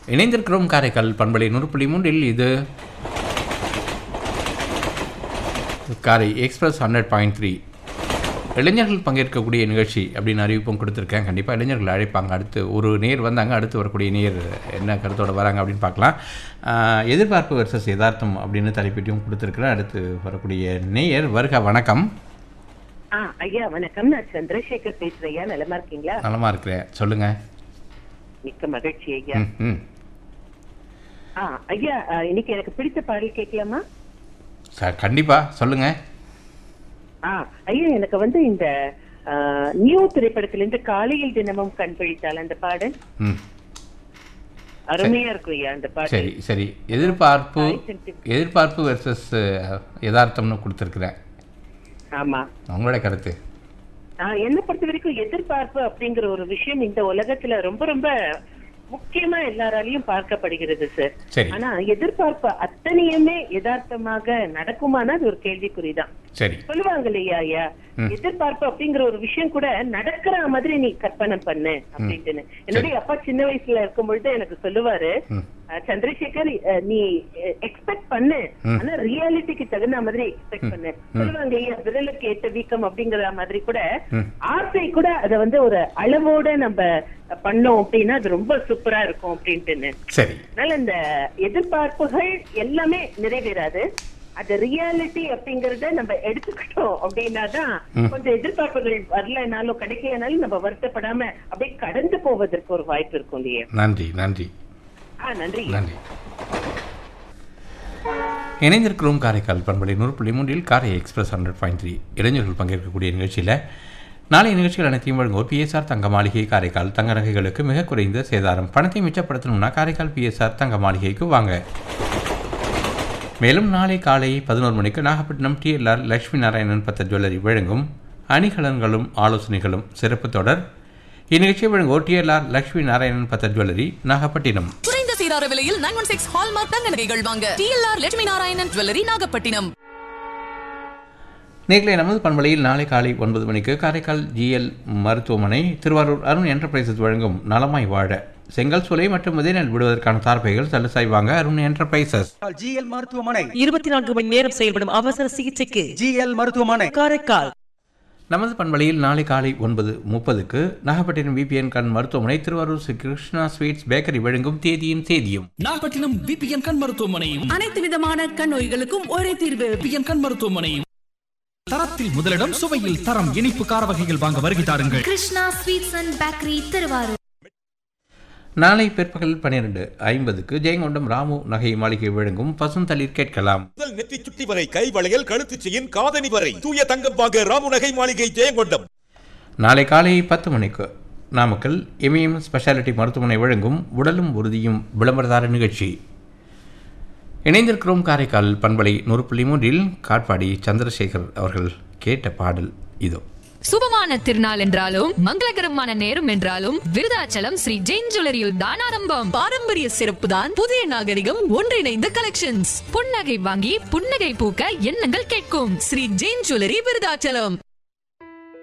இணைந்திருக்கிறோம் காரைக்கால் பண்பலை நூறு புள்ளி மூன்றில் இது காரை எக்ஸ்பிரஸ் ஹண்ட்ரட் பாயிண்ட் த்ரீ இளைஞர்கள் பங்கேற்கக்கூடிய நிகழ்ச்சி அப்படின்னு அறிவிப்பும் கொடுத்துருக்கேன் கண்டிப்பாக இளைஞர்கள் அழைப்பாங்க அடுத்து ஒரு நேர் வந்தாங்க அடுத்து வரக்கூடிய நேர் என்ன கருத்தோட வராங்க அப்படின்னு பார்க்கலாம் ஆஹ், எதிர்பார்ப்பு வெர்சஸ் யதார்த்தம் அப்படின்னு தலைப்பிட்டையும் கொடுத்துருக்குறேன் அடுத்து வரக்கூடிய நேயர் வருக வணக்கம் ஆ ஐயா வணக்கம் நான் சந்திரசேகர் பேசுறேன் ஐயா நலமா இருக்கீங்களா நலமா இருக்கிறேன் சொல்லுங்கள் மிக்க மகிழ்ச்சி ஐயா ம் ம் ஆ ஐயா ஆ, இன்னைக்கு எனக்கு பிடித்த பாடல் கேட்கலாமா சார் கண்டிப்பாக சொல்லுங்கள் ஆ ஐயா எனக்கு வந்து இந்த ஆ, நியூ திரைப்படத்திலிருந்து காலையில் தினமும் கண் பிழித்தால் அந்த பாடல் ம் அருமையா இருக்கும் ஐயா அந்த பாடல் சரி சரி எதிர்பார்ப்பு தாய் சென்று- எதிர்பார்ப்பு வெர்சஸ் யதார்த்தம்னு கொடுத்துருக்குறேன் ஆமா உங்களோட கருத்து ஆ, என்னை பொறுத்த வரைக்கும் எதிர்பார்ப்பு அப்படிங்கிற ஒரு விஷயம் இந்த உலகத்துல ரொம்ப ரொம்ப முக்கியமா எல்லாராலையும் பார்க்கப்படுகிறது சார் சரி ஆனா எதிர்பார்ப்பு அத்தனையுமே யதார்த்தமாக நடக்குமானா அது ஒரு கேள்விக்குறிதான் சரி சொல்லுவாங்க இல்லையா ஐயா எதிர்பார்ப்பு அப்படிங்கிற ஒரு விஷயம் கூட நடக்கிற மாதிரி நீ கற்பனை பண்ணு அப்படின்ட்டுன்னு என்னுடைய அப்பா சின்ன வயசுல இருக்கும் பொழுது எனக்கு சொல்லுவாரு ம் அஹ், சந்திரசேகர் அஹ், நீ எக்ஸ்பெக்ட் பண்ணு ஆனா ரியாலிட்டிக்கு தகுந்த மாதிரி எக்ஸ்பெக்ட் பண்ணு சொல்லுவாங்க ஐயா விரலுக்கு ஏற்ற வீக்கம் அப்படிங்கிற மாதிரி கூட ம். ஆசை கூட அத வந்து ஒரு அளவோட நம்ம பண்ணோம் அப்படின்னா அது ரொம்ப சூப்பரா இருக்கும் அப்படின்ட்டுன்னு சரி அதனால இந்த எதிர்பார்ப்புகள் எல்லாமே நிறைவேறாது அது ரியாலிட்டி அப்படிங்கறத நம்ம எடுத்துக்கிட்டோம் அப்படின்னா தான் கொஞ்சம் எதிர்பார்ப்புகள் வரலனாலும் கிடைக்கலனாலும் நம்ம வருத்தப்படாம அப்படியே கடந்து போவதற்கு ஒரு வாய்ப்பு இருக்கும் இல்லையா நன்றி நன்றி ஆ நன்றி நன்றி இணைந்திருக்கிறோம் காரைக்கால் பண்பலை நூறு புள்ளி மூன்றில் காரை எக்ஸ்பிரஸ் ஹண்ட்ரட் பாயிண்ட் த்ரீ இளைஞர்கள் பங்கேற்கக்கூடிய நிகழ்ச்சியில் நாளைய நிகழ்ச்சிகள் அனைத்தையும் வழங்குவோர் பிஎஸ்ஆர் தங்க மாளிகை காரைக்கால் தங்க நகைகளுக்கு மிக குறைந்த சேதாரம் பணத்தை மிச்சப்படுத்தணும்னா காரைக்கால் பிஎஸ்ஆர் தங்க மாளிகைக்கு வாங்க மேலும் நாளை காலை பதினோரு மணிக்கு நாகப்பட்டினம் டிஎல்ஆர் லட்சுமி நாராயணன் பத்த ஜுவல்லரி வழங்கும் அணிகலன்களும் ஆலோசனைகளும் சிறப்பு தொடர் இந்நிகழ்ச்சியை வழங்குவோர் டிஎல்ஆர் லட்சுமி நாராயணன் பத்த ஜுவல்லரி நாகப்பட்டினம் குறைந்த சீரார விலையில் நைன் ஒன் சிக்ஸ் ஹால்மார்க் தங்க நகைகள் வாங்க டிஎல்ஆர் லட்சுமி நாராயணன் ஜுவல்லரி நாகப்பட்டினம் நேர்களை நமது பண்பலையில் நாளை காலை ஒன்பது மணிக்கு காரைக்கால் ஜிஎல் மருத்துவமனை திருவாரூர் அருண் என்டர்பிரைசஸ் வழங்கும் நலமாய் வாழ செங்கல் சூளை மற்றும் விதைநெல் விடுவதற்கான தார்பைகள் சலுசாய் வாங்க அருண் என்டர்பிரைசஸ் ஜிஎல் மருத்துவமனை இருபத்தி நான்கு மணி நேரம் செயல்படும் அவசர சிகிச்சைக்கு ஜிஎல் மருத்துவமனை காரைக்கால் நமது பண்பலையில் நாளை காலை ஒன்பது முப்பதுக்கு நாகப்பட்டினம் விபிஎன் கண் மருத்துவமனை திருவாரூர் ஸ்ரீ கிருஷ்ணா ஸ்வீட்ஸ் பேக்கரி வழங்கும் தேதியும் தேதியும் நாகப்பட்டினம் விபிஎன் கண் மருத்துவமனையும் அனைத்து விதமான கண் நோய்களுக்கும் ஒரே தீர்வு விபிஎன் கண் மருத்துவமனையும் தரத்தில் முதலிடம் சுவையில் தரம் இனிப்பு கார வகைகள் வாங்க வருகை தாருங்கள் Krishna sweets and bakery Thiruvarur நாளை பிற்பகல் பன்னிரண்டு ஐம்பதுக்கு ஜெயங்கொண்டம் ராமு நகை மாளிகை வழங்கும் பசுந்தளிர் கேட்கலாம் முதல் நெற்றி சுட்டி வரை கை வளையல் கழுத்து செயின் காதணி வரை தூய தங்கம் வாங்க ராமுநகை மாளிகை ஜெயங்கொண்டம் நாளை காலை பத்து மணிக்கு நாமக்கல் எம்இஎம் ஸ்பெஷாலிட்டி மருத்துவமனை வழங்கும் உடலும் உறுதியும் விளம்பரதார நிகழ்ச்சி இணைந்திருக்கிறோம் காரைக்கால் பண்பலை நூறு புள்ளி மூன்றில் காட்பாடி சந்திரசேகர் அவர்கள் கேட்ட பாடல் இதோ சுபமான திருநாள் என்றாலும் மங்களகரமான நேரம் என்றாலும் விருதாச்சலம் ஸ்ரீ ஜெயின் ஜுவல்லரியில் தான் ஆரம்பம் பாரம்பரிய சிறப்பு தான் புதிய நாகரிகம் ஒன்றிணைந்த கலெக்ஷன்ஸ் புன்னகை வாங்கி புன்னகை பூக்க எண்ணங்கள் கேட்கும் ஸ்ரீ ஜெயின் ஜுவல்லரி விருதாச்சலம்